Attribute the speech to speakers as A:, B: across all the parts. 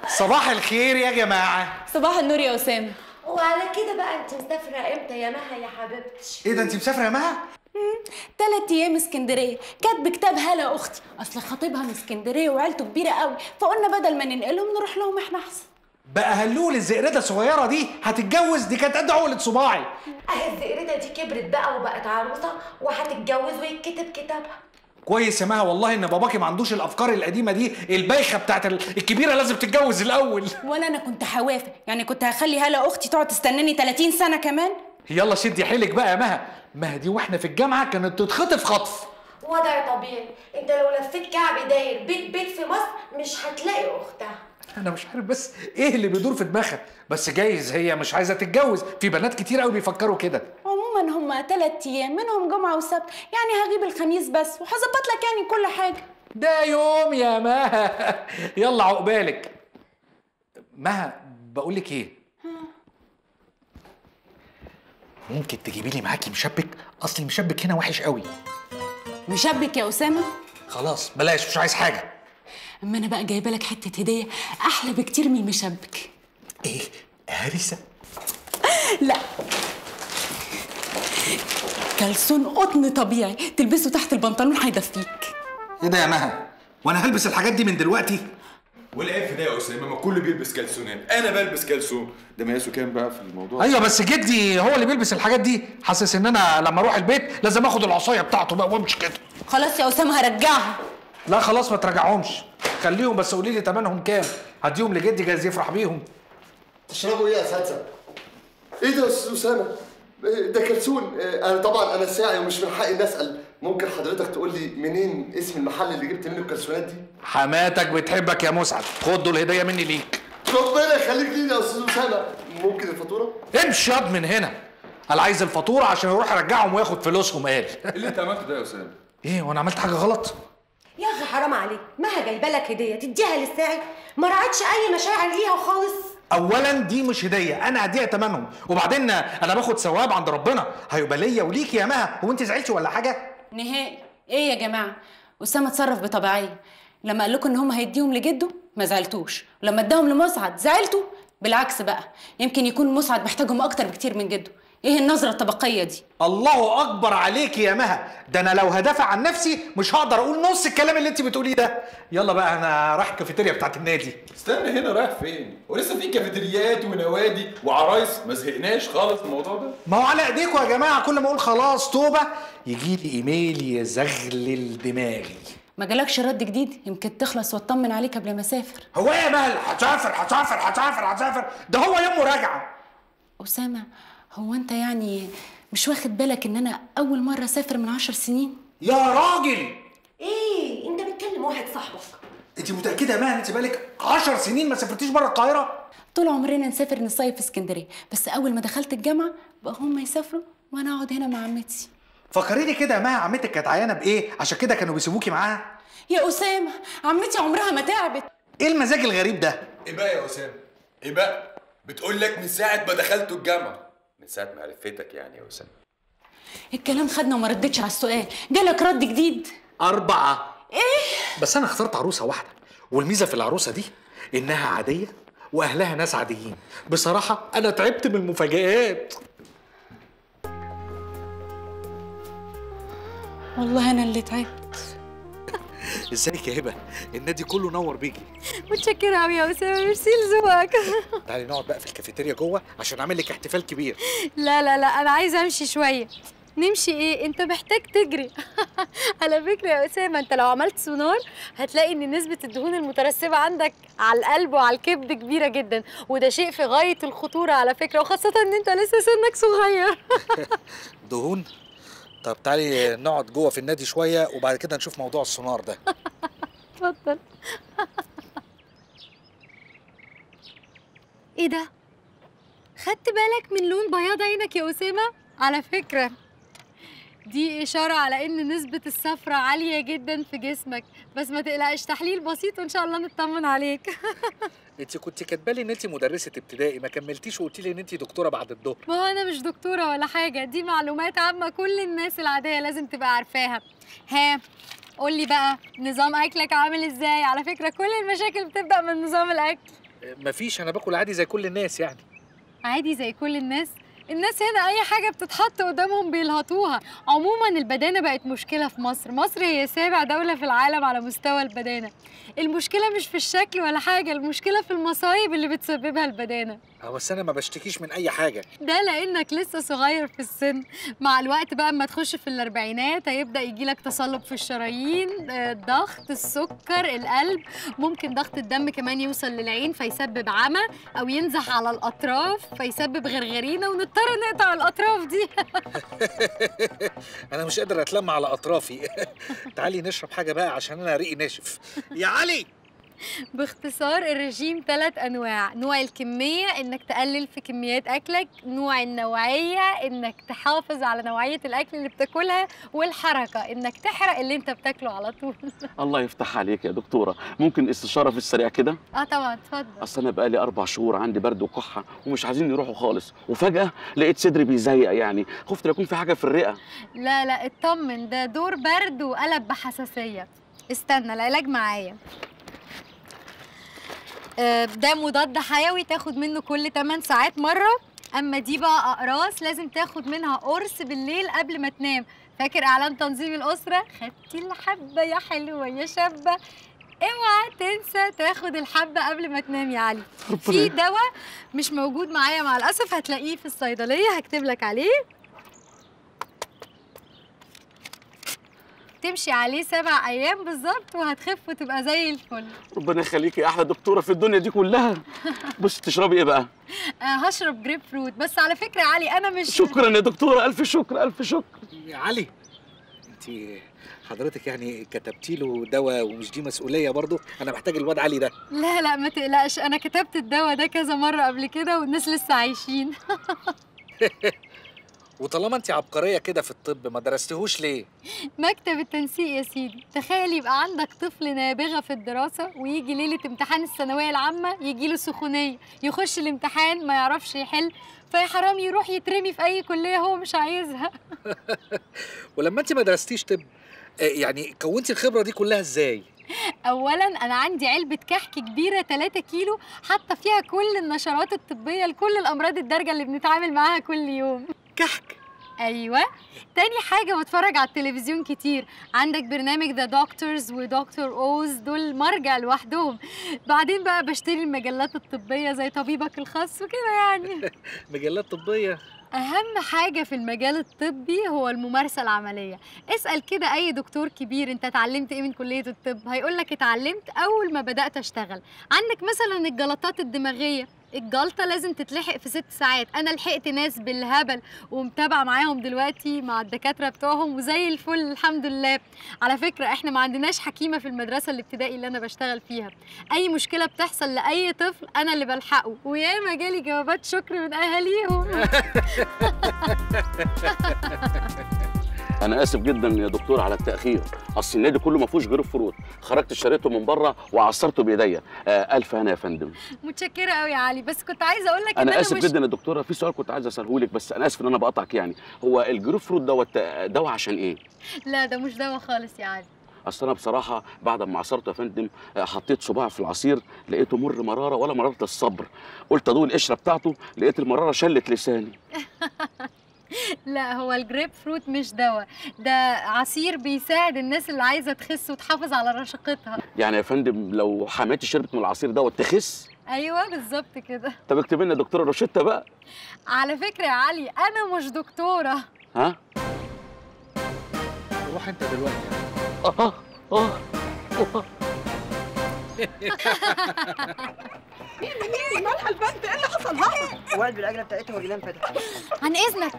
A: صباح الخير يا جماعه
B: صباح النور يا اسامه
C: وعلى كده بقى انت مسافره امتى يا مها يا حبيبتي
A: ايه ده انت مسافره يا مها
B: تلات ايام اسكندريه كاتب كتاب هلا اختي اصل خطيبها من اسكندريه وعيلته كبيره قوي فقلنا بدل ما ننقلهم نروح لهم احنا احسن
A: بقى هلول الزئرده الصغيره دي هتتجوز دي كانت قد عقله صباعي
C: اهي الزئرده دي كبرت بقى وبقت عروسه وهتتجوز ويتكتب كتابها
A: كويس يا مها والله ان باباكي ما عندوش الافكار القديمه دي البايخه بتاعت ال- الكبيره لازم تتجوز الاول
B: ولا انا كنت هوافق يعني كنت هخلي هلا اختي تقعد تستناني 30 سنه كمان
A: يلا شدي حيلك بقى يا مها مها دي واحنا في الجامعه كانت تتخطف خطف
C: وضع طبيعي انت لو لفيت كعب داير بيت بيت في مصر مش هتلاقي اختها
A: انا مش عارف بس ايه اللي بيدور في دماغها بس جايز هي مش عايزه تتجوز في بنات كتير قوي بيفكروا كده
B: عموما هما تلات ايام منهم جمعه وسبت يعني هغيب الخميس بس وهظبط لك يعني كل حاجه
A: ده يوم يا مها يلا عقبالك مها بقول لك ايه ممكن تجيبي لي معاكي مشبك اصل المشبك هنا وحش قوي
B: مشبك يا اسامه
A: خلاص بلاش مش عايز حاجه
B: اما انا بقى جايبه لك حته هديه احلى بكتير من المشبك
A: ايه هرسه
B: لا كلسون قطن طبيعي تلبسه تحت البنطلون هيدفيك
A: ايه ده يا مها وانا هلبس الحاجات دي من دلوقتي
D: والعيب ده يا اسامه ما كله بيلبس كلسونات انا بلبس كلسون ده مقاسه كام بقى في الموضوع
A: ايوه بس جدي هو اللي بيلبس الحاجات دي حاسس ان انا لما اروح البيت لازم اخد العصايه بتاعته بقى وامشي كده
B: خلاص يا اسامه هرجعها
A: لا خلاص ما تراجعهمش خليهم بس قولي لي تمنهم كام هديهم لجدي جايز يفرح بيهم
E: تشربوا ايه يا اساتذه؟ ايه ده يا استاذ اسامه؟ إيه ده كلسون إيه انا طبعا انا ساعي ومش من حقي اني اسال ممكن حضرتك تقول لي منين اسم المحل اللي جبت منه الكلسونات دي؟
A: حماتك بتحبك يا مسعد خد دول هديه مني ليك
E: ربنا يخليك لينا يا استاذ اسامه ممكن الفاتوره؟
A: امشي ياض من هنا قال عايز الفاتوره عشان يروح يرجعهم وياخد فلوسهم قال
D: ايه اللي انت عملته ده يا اسامه
A: ايه وانا عملت حاجه غلط
C: يا اخي حرام عليك مها جايبه لك هديه تديها للساعي ما راعتش اي مشاعر ليها خالص
A: اولا دي مش هديه انا هديها تمنهم وبعدين انا باخد ثواب عند ربنا هيبقى ليا وليك يا مها هو انت زعلتي ولا حاجه
B: نهائي ايه يا جماعه اسامه اتصرف بطبيعيه لما قال لكم ان هم هيديهم لجده ما زعلتوش ولما اداهم لمسعد زعلتوا بالعكس بقى يمكن يكون مسعد محتاجهم اكتر بكتير من جده ايه النظره الطبقيه دي
A: الله اكبر عليك يا مها ده انا لو هدافع عن نفسي مش هقدر اقول نص الكلام اللي انت بتقوليه ده يلا بقى انا رايح الكافيتيريا بتاعت النادي
D: استنى هنا رايح فين ولسه في كافيتريات ونوادي وعرايس ما زهقناش خالص من الموضوع ده
A: ما هو على ايديكم يا جماعه كل ما اقول خلاص توبه يجي لي ايميل يزغلل دماغي
B: ما جالكش رد جديد يمكن تخلص واطمن عليك قبل ما اسافر
A: هو ايه يا مهل هتسافر هتسافر هتسافر هتسافر ده هو يوم مراجعه
B: اسامه هو انت يعني مش واخد بالك ان انا اول مره اسافر من عشر سنين
A: يا راجل
C: ايه انت بتكلم واحد صاحبك
A: انت متاكده يا مهل انت بقالك 10 سنين ما سافرتيش بره القاهره
B: طول عمرنا نسافر نصيف في اسكندريه بس اول ما دخلت الجامعه بقى هم يسافروا وانا اقعد هنا مع عمتي
A: فكريني كده يا مها عمتك كانت عيانه بايه عشان كده كانوا بيسيبوكي معاها
B: يا اسامه عمتي عمرها ما تعبت
A: ايه المزاج الغريب ده
D: ايه بقى يا اسامه ايه بقى بتقول لك من ساعه ما دخلتوا الجامعه من ساعه ما عرفتك يعني يا اسامه
B: الكلام خدنا وما ردتش على السؤال جالك رد جديد
A: أربعة إيه؟ بس أنا اخترت عروسة واحدة والميزة في العروسة دي إنها عادية وأهلها ناس عاديين بصراحة أنا تعبت من المفاجآت
B: والله انا اللي تعبت
A: ازيك يا هبة النادي كله نور بيكي
F: متشكرة أوي يا أسامة ميرسي لذوقك
A: تعالي نقعد بقى في الكافيتيريا جوه عشان أعمل لك احتفال كبير
F: لا لا لا أنا عايزة أمشي شوية نمشي إيه؟ أنت محتاج تجري على فكرة يا أسامة أنت لو عملت سونار هتلاقي إن نسبة الدهون المترسبة عندك على القلب وعلى الكبد كبيرة جدا وده شيء في غاية الخطورة على فكرة وخاصة إن أنت لسه سنك صغير
A: دهون طب تعالي نقعد جوه في النادي شوية وبعد كده نشوف موضوع السونار ده
F: اتفضل ايه ده خدت بالك من لون بياض عينك يا اسامه على فكره دي اشاره على ان نسبه الصفرة عاليه جدا في جسمك بس ما تقلقش تحليل بسيط وان شاء الله نطمن عليك
A: انت كنت كاتبالي ان انت مدرسة ابتدائي ما كملتيش وقلتي لي ان انت دكتورة بعد الظهر
F: ما هو انا مش دكتوره ولا حاجه دي معلومات عامه كل الناس العاديه لازم تبقى عارفاها ها قولي بقى نظام اكلك عامل ازاي على فكره كل المشاكل بتبدا من نظام الاكل
A: مفيش انا باكل عادي زي كل الناس يعني
F: عادي زي كل الناس الناس هنا اي حاجه بتتحط قدامهم بيلهطوها عموما البدانه بقت مشكله في مصر مصر هي سابع دوله في العالم على مستوى البدانه المشكله مش في الشكل ولا حاجه المشكله في المصايب اللي بتسببها البدانه
A: اه بس انا ما بشتكيش من اي حاجه
F: ده لانك لسه صغير في السن مع الوقت بقى اما تخش في الاربعينات هيبدا يجيلك تصلب في الشرايين آه، الضغط السكر القلب ممكن ضغط الدم كمان يوصل للعين فيسبب عمى او ينزح على الاطراف فيسبب غرغرينه ونضطر نقطع الاطراف دي
A: انا مش قادر اتلم على اطرافي تعالي نشرب حاجه بقى عشان انا ريقي ناشف يا علي
F: باختصار الرجيم ثلاث انواع نوع الكميه انك تقلل في كميات اكلك نوع النوعيه انك تحافظ على نوعيه الاكل اللي بتاكلها والحركه انك تحرق اللي انت بتاكله على طول
G: الله يفتح عليك يا دكتوره ممكن استشاره في السريع كده
F: اه طبعا اتفضل
G: اصل انا بقالي اربع شهور عندي برد وكحه ومش عايزين يروحوا خالص وفجاه لقيت صدري بيزيق يعني خفت لا يكون في حاجه في الرئه
F: لا لا اطمن ده دور برد وقلب بحساسيه استنى العلاج معايا آه، ده مضاد حيوي تاخد منه كل 8 ساعات مره اما دي بقى اقراص لازم تاخد منها قرص بالليل قبل ما تنام فاكر اعلان تنظيم الاسره خدتي الحبه يا حلوه يا شابه اوعى تنسى تاخد الحبه قبل ما تنام يا علي في دواء مش موجود معايا مع الاسف هتلاقيه في الصيدليه هكتب لك عليه تمشي عليه سبع ايام بالظبط وهتخف وتبقى زي الفل
G: ربنا يخليكي يا احلى دكتوره في الدنيا دي كلها بص تشربي ايه بقى
F: آه هشرب جريب فروت بس على فكره يا علي انا مش
G: شكرا يا دكتوره الف شكر الف شكر
A: يا علي انت حضرتك يعني كتبتي له دواء ومش دي مسؤوليه برضه انا محتاج الواد علي ده
F: لا لا ما تقلقش انا كتبت الدواء ده كذا مره قبل كده والناس لسه عايشين
A: وطالما انت عبقريه كده في الطب ما درستهوش ليه
F: مكتب التنسيق يا سيدي تخيل يبقى عندك طفل نابغه في الدراسه ويجي ليله امتحان الثانويه العامه يجي له سخونيه يخش الامتحان ما يعرفش يحل فيا حرام يروح يترمي في اي كليه هو مش عايزها
A: ولما انت ما درستيش طب آه، يعني كونتي الخبره دي كلها ازاي
F: اولا انا عندي علبه كحك كبيره 3 كيلو حاطه فيها كل النشرات الطبيه لكل الامراض الدارجه اللي بنتعامل معاها كل يوم
A: كحك
F: ايوه تاني حاجه بتفرج على التلفزيون كتير عندك برنامج ذا دكتورز ودكتور اوز دول مرجع لوحدهم بعدين بقى بشتري المجلات الطبيه زي طبيبك الخاص وكده يعني
A: مجلات طبيه
F: اهم حاجه في المجال الطبي هو الممارسه العمليه اسال كده اي دكتور كبير انت اتعلمت ايه من كليه الطب هيقول لك اتعلمت اول ما بدات اشتغل عندك مثلا الجلطات الدماغيه الجلطة لازم تتلحق في ست ساعات أنا لحقت ناس بالهبل ومتابعة معاهم دلوقتي مع الدكاترة بتوعهم وزي الفل الحمد لله على فكرة احنا ما عندناش حكيمة في المدرسة الابتدائي اللي أنا بشتغل فيها أي مشكلة بتحصل لأي طفل أنا اللي بلحقه وياما جالي جوابات شكر من أهاليهم
G: انا اسف جدا يا دكتور على التاخير اصل النادي كله ما فيهوش غير فروت خرجت اشتريته من بره وعصرته بايديا آه الف هنا يا فندم
F: متشكرة قوي يا علي بس كنت عايزة أقول لك إن
G: انا
F: أنا
G: اسف
F: مش
G: جدا يا دكتوره في سؤال كنت عايز اساله لك بس انا اسف ان انا بقطعك يعني هو الجروب فروت دوت دواء عشان ايه
F: لا ده مش دواء خالص يا علي
G: اصل انا بصراحه بعد ما عصرته يا فندم آه، حطيت صباع في العصير لقيته مر مراره ولا مراره الصبر قلت ادوق القشره بتاعته لقيت المراره شلت لساني
F: لا هو الجريب فروت مش دواء ده عصير بيساعد الناس اللي عايزة تخس وتحافظ على رشاقتها
G: يعني يا فندم لو حماتي شربت من العصير دوت تخس
F: أيوة بالظبط كده
G: طب اكتب لنا دكتوره روشته بقى
F: على فكرة يا علي أنا مش دكتورة
G: ها
A: روح انت دلوقتي
G: اه اه آه.
H: مالها البنت ايه اللي حصل لها؟ وقلب العجله بتاعتها ورجلها انفتحت
F: عن إذنك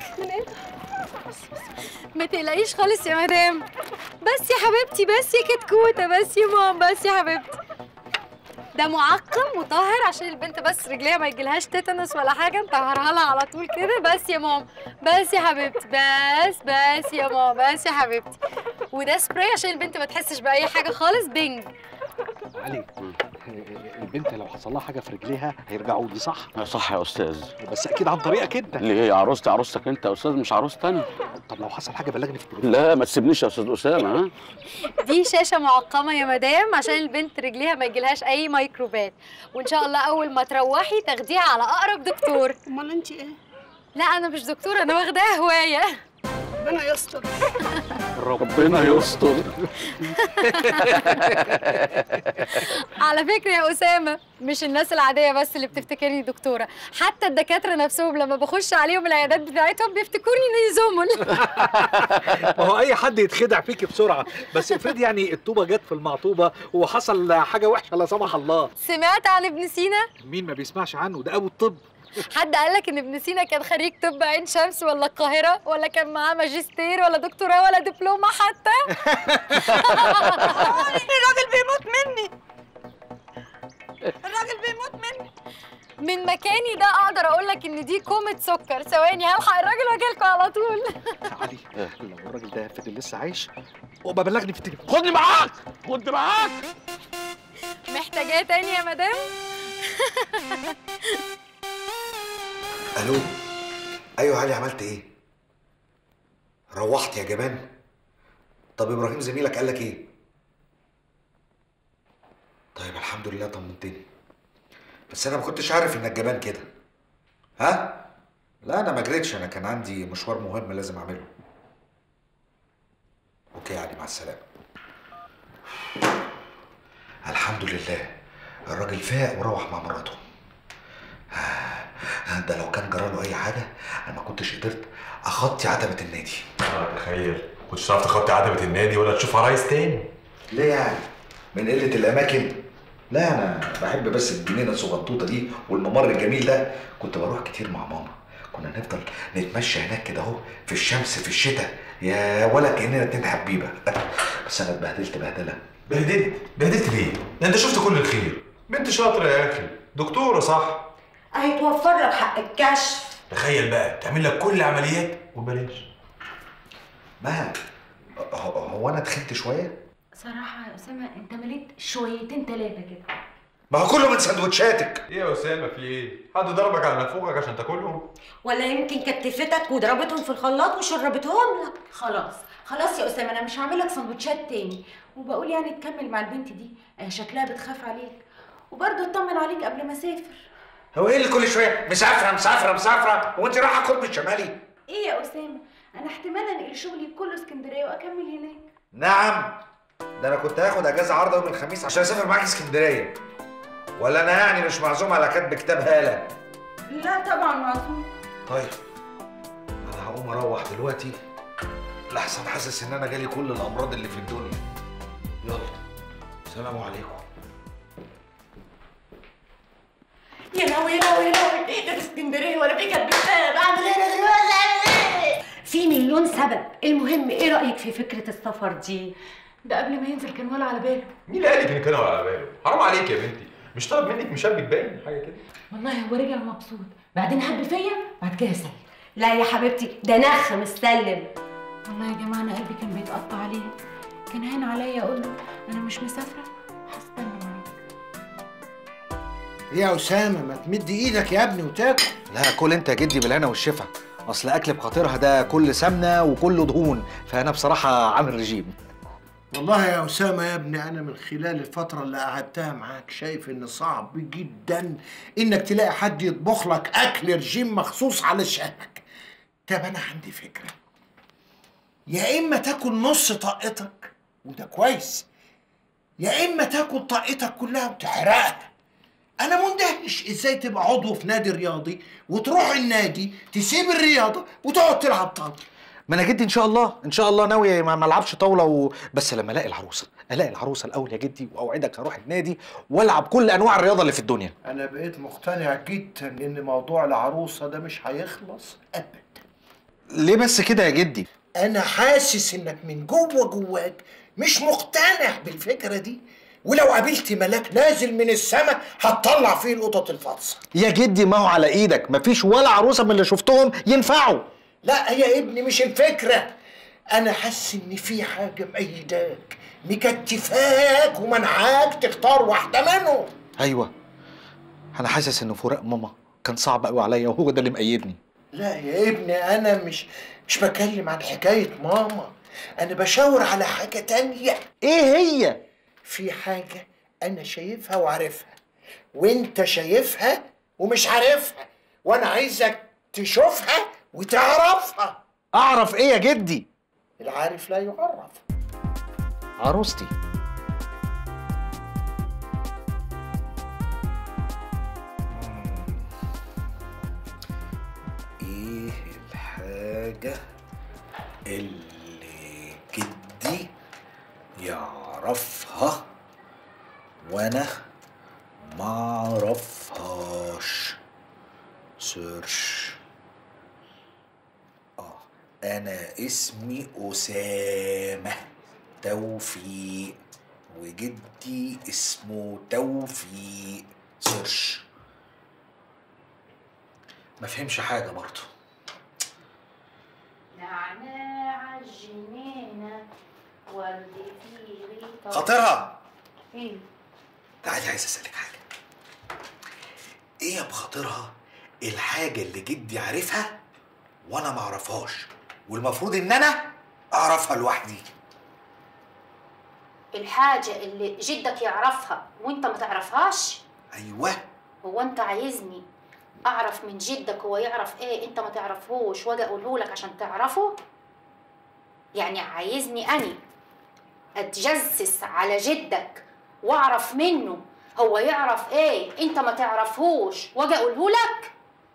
F: ما تقلقيش خالص يا مدام بس يا حبيبتي بس يا كتكوتة بس يا مام بس يا حبيبتي ده معقم مطهر عشان البنت بس رجليها ما يجيلهاش تيتانوس ولا حاجه نطهرها لها على طول كده بس يا مام بس يا حبيبتي بس بس يا مام بس يا حبيبتي وده سبراي عشان البنت ما تحسش باي حاجه خالص بينج
A: علي البنت لو حصل لها حاجه في رجليها هيرجعوا لي صح
G: صح يا استاذ
A: بس اكيد عن طريقك انت
G: اللي هي عروستي عروستك انت يا استاذ مش عروستي انا
A: طب لو حصل حاجه بلغني في التليفون
G: لا ما تسيبنيش يا استاذ اسامه ها
F: دي شاشه معقمه يا مدام عشان البنت رجليها ما يجيلهاش اي ميكروبات وان شاء الله اول ما تروحي تاخديها على اقرب دكتور
I: امال انت ايه؟
F: لا انا مش دكتوره انا واخداها هوايه
I: ربنا يستر
G: ربنا يستر
F: على فكره يا اسامه مش الناس العاديه بس اللي بتفتكرني دكتوره حتى الدكاتره نفسهم لما بخش عليهم العيادات بتاعتهم بيفتكروني اني زمل
A: ما هو اي حد يتخدع فيك بسرعه بس افرض يعني الطوبه جت في المعطوبه وحصل حاجه وحشه لا سمح الله
F: سمعت عن ابن سينا
A: مين ما بيسمعش عنه ده ابو الطب
F: حد قال لك ان ابن سينا كان خريج طب عين شمس ولا القاهره ولا كان معاه ماجستير ولا دكتوراه ولا دبلومه حتى
I: الراجل بيموت مني الراجل بيموت مني
F: من مكاني ده اقدر اقول لك ان دي كومه سكر ثواني هلحق الراجل واجيلكوا على طول
A: علي لو الراجل ده فضل لسه عايش وببلغني في التليفون
G: خدني معاك خدني معاك
F: محتاجاه تاني يا مدام
J: الو ايوه علي عملت ايه روحت يا جبان طب ابراهيم زميلك قال لك ايه طيب الحمد لله طمنتني بس انا ما كنتش عارف انك جبان كده ها لا انا ما جريتش انا كان عندي مشوار مهم لازم اعمله اوكي يا علي مع السلامه الحمد لله الراجل فاق وروح مع مراته ده لو كان جراله اي حاجه انا ما كنتش قدرت اخطي عتبه النادي
K: اه تخيل كنتش تعرف تخطي عتبة النادي ولا تشوف عرايس تاني
J: ليه يعني من قله الاماكن لا انا بحب بس الجنينه الصغنطوطه دي والممر الجميل ده كنت بروح كتير مع ماما كنا نفضل نتمشى هناك كده اهو في الشمس في الشتاء يا ولا كاننا اتنين حبيبه بس انا اتبهدلت بهدله
K: بهدلت بهدلت ليه؟ ده انت شفت كل الخير بنت شاطرة يا اخي دكتورة صح
C: هيتوفر لك حق الكشف
K: تخيل بقى تعمل لك كل العمليات وبلاش
J: مها هو هو انا تخنت شويه
B: صراحة يا أسامة أنت مليت شويتين تلاتة كده
J: ما هو كله من سندوتشاتك
K: ايه يا اسامة في ايه؟ حد ضربك على منفوخك عشان تاكلهم؟
C: ولا يمكن كتفتك وضربتهم في الخلاط وشربتهم لك
B: خلاص خلاص يا أسامة أنا مش هعمل لك سندوتشات تاني وبقول يعني تكمل مع البنت دي آه، شكلها بتخاف عليك وبرضه اطمن عليك قبل ما أسافر
J: هو ايه اللي كل شويه مسافره مسافره مسافره وانت رايحه القطب الشمالي
B: إيه يا أسامة أنا احتمال أنقل شغلي كله اسكندرية وأكمل هناك
J: نعم ده انا كنت هاخد اجازه عارضه يوم الخميس عشان اسافر معاك اسكندريه ولا انا يعني مش معزوم على كاتب كتاب هاله
B: لا طبعا معصوم
J: طيب انا هقوم اروح دلوقتي لحسن حاسس ان انا جالي كل الامراض اللي في الدنيا يلا سلام عليكم
C: يا لهوي يا لهوي يا لهوي ايه ده في اسكندريه ولا في كاتب كتاب اعمل ايه انا دلوقتي اعمل ايه في مليون سبب المهم ايه رايك في فكره السفر دي
B: ده قبل ما ينزل كان ولا على باله
K: مين اللي قال لك ان كده على باله؟ حرام عليك يا بنتي مش طلب منك مشبك باين حاجة كده
B: والله هو رجع مبسوط بعدين هب فيا بعد كده سلم
C: لا يا حبيبتي ده نخ مستلم
B: والله يا جماعة أنا قلبي كان بيتقطع عليه كان هين عليا أقول له أنا مش مسافرة هستنى معاك
L: ايه يا اسامه ما تمد ايدك يا ابني وتاكل
J: لا كل انت يا جدي بالهنا والشفا اصل اكل بخاطرها ده كل سمنه وكله دهون فانا بصراحه عامل رجيم
L: والله يا اسامه يا ابني انا من خلال الفتره اللي قعدتها معاك شايف ان صعب جدا انك تلاقي حد يطبخ لك اكل رجيم مخصوص علشانك طب انا عندي فكره يا اما تاكل نص طاقتك وده كويس يا اما تاكل طاقتك كلها وتحرقها انا مندهش ازاي تبقى عضو في نادي رياضي وتروح النادي تسيب الرياضه وتقعد تلعب طاوله
J: ما انا جدي ان شاء الله ان شاء الله ناوي ما ما العبش طاوله و... بس لما الاقي العروسه الاقي العروسه الاول يا جدي واوعدك هروح النادي والعب كل انواع الرياضه اللي في الدنيا
L: انا بقيت مقتنع جدا ان موضوع العروسه ده مش هيخلص ابدا
J: ليه بس كده يا جدي
L: انا حاسس انك من جوه جواك مش مقتنع بالفكره دي ولو قابلت ملاك نازل من السماء هتطلع فيه القطط الفاطسه
J: يا جدي ما هو على ايدك مفيش ولا عروسه من اللي شفتهم ينفعوا
L: لا يا ابني مش الفكره انا حاسس ان في حاجه مأيداك مكتفاك ومنعاك تختار واحده منهم
A: ايوه انا حاسس ان فراق ماما كان صعب قوي عليا وهو ده اللي مقيدني
L: لا يا ابني انا مش مش بكلم عن حكايه ماما انا بشاور على حاجه تانية
A: ايه هي
L: في حاجه انا شايفها وعارفها وانت شايفها ومش عارفها وانا عايزك تشوفها وتعرفها
A: اعرف ايه يا جدي
L: العارف لا يعرف
A: عروستي
J: ايه الحاجة اللي جدي يعرفها وانا معرفهاش سيرش اه انا اسمي اسامة توفيق وجدي اسمه توفيق سيرش ما فهمش حاجة برضه
M: نعناع الجنينة ورد في غيطة
J: خاطرها
M: ايه
J: تعالي عايز اسالك حاجه ايه بخاطرها الحاجه اللي جدي عارفها وانا ما اعرفهاش والمفروض ان انا اعرفها لوحدي
M: الحاجة اللي جدك يعرفها وانت ما تعرفهاش
J: ايوه
M: هو انت عايزني اعرف من جدك هو يعرف ايه انت ما تعرفهوش واجي اقوله لك عشان تعرفه يعني عايزني اني اتجسس على جدك واعرف منه هو يعرف ايه انت ما تعرفهوش واجي اقوله لك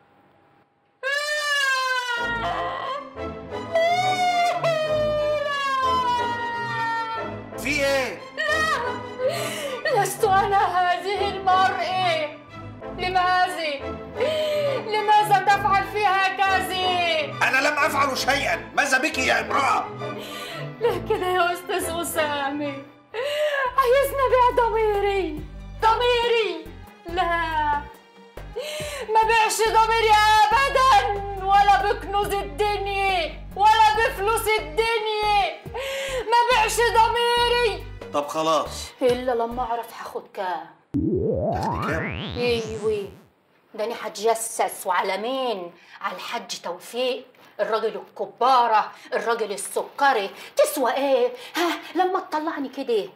J: في ايه
M: لست انا هذه المرأة لماذا لماذا تفعل في هكذا
J: انا لم افعل شيئا ماذا بك يا امراه
M: ليه كده يا استاذ اسامه عايزني ابيع ضميري ضميري لا ما بيعش ضميري ابدا ولا بكنوز الدنيا ولا بفلوس الدنيا ما بيعش ضميري
J: طب خلاص
M: الا لما اعرف هاخد كام
J: كام
M: ايوه ده انا هتجسس وعلى مين على الحاج توفيق الراجل الكبارة الراجل السكري تسوى ايه ها لما تطلعني كده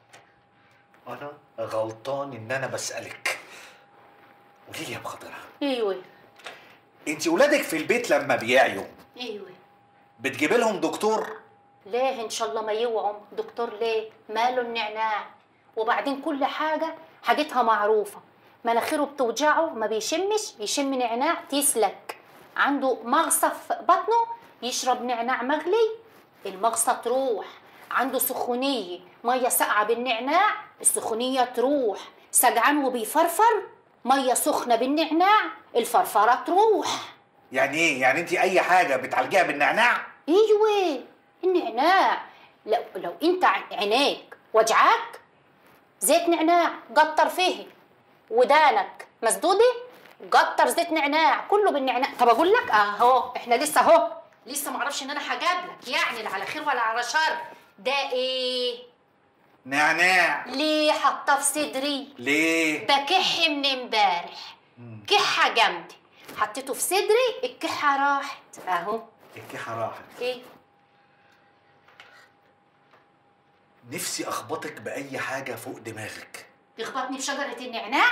J: انا غلطان ان انا بسالك قولي لي يا بخاطرها
M: ايوه
J: انت ولادك في البيت لما بيعيوا
M: ايوه
J: بتجيبي لهم دكتور
M: ليه ان شاء الله ما يوعوا دكتور ليه ماله النعناع وبعدين كل حاجة حاجتها معروفة مناخيره بتوجعه ما بيشمش يشم نعناع تسلك عنده مغصة في بطنه يشرب نعناع مغلي المغصة تروح عنده سخونية مية ساقعة بالنعناع السخونية تروح سجعان وبيفرفر مية سخنة بالنعناع الفرفرة تروح
J: يعني ايه يعني انت اي حاجه بتعالجيها بالنعناع
M: ايوه النعناع لو لو انت ع- عينيك وجعاك زيت نعناع قطر فيه ودانك مسدوده قطر زيت نعناع كله بالنعناع طب اقول لك اهو احنا لسه اهو لسه ما اعرفش ان انا هجاب لك يعني لا على خير ولا على شر ده ايه
J: نعناع
M: ليه حاطاه في صدري
J: ليه
M: بكح من امبارح كحه جامده حطيته في صدري الكحه راحت اهو
J: الكحه راحت
M: ايه
J: نفسي اخبطك باي حاجه فوق دماغك
M: تخبطني بشجره النعناع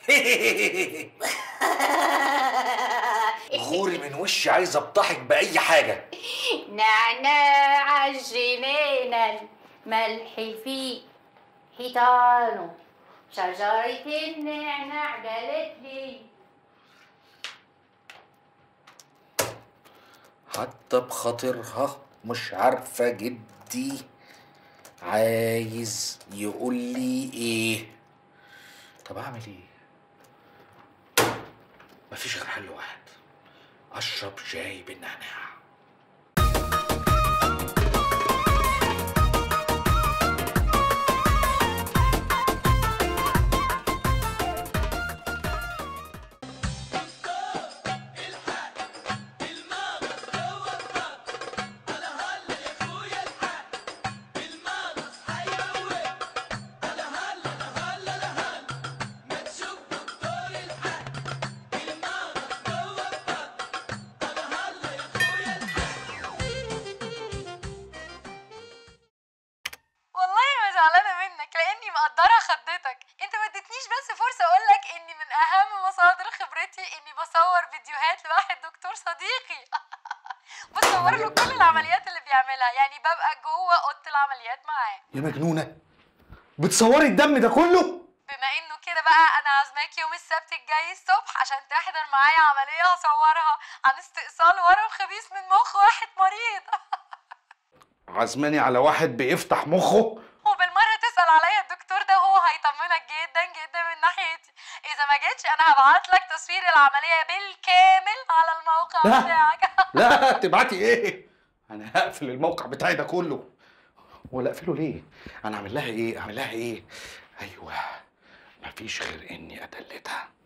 J: غوري من وشي عايز ابطحك باي حاجه
M: نعناع الجنينة الملح فيه حيطانه شجرة النعناع قالت لي
J: حتى بخاطرها مش عارفه جدي عايز يقول لي ايه طب اعمل ايه مفيش غير حل واحد اشرب شاي بالنعناع
F: خضتك انت ما اديتنيش بس فرصه اقول لك اني من اهم مصادر خبرتي اني بصور فيديوهات لواحد دكتور صديقي بصور له كل العمليات اللي بيعملها يعني ببقى جوه اوضه العمليات معاه
A: يا مجنونه بتصوري الدم ده كله
F: بما انه كده بقى انا عازماك يوم السبت الجاي الصبح عشان تحضر معايا عمليه هصورها عن استئصال ورم خبيث من مخ واحد مريض
A: عزماني على واحد بيفتح مخه
F: وبالمره تسال عليا الدكتور ده هو هيطمنك جدا جدا من ناحيتي اذا ما جيتش انا هبعت لك تصوير العمليه بالكامل على الموقع
A: لا.
F: بتاعك
A: لا تبعتي ايه انا هقفل الموقع بتاعي ده كله ولا اقفله ليه انا اعمل لها ايه اعمل لها ايه ايوه مفيش غير اني ادلتها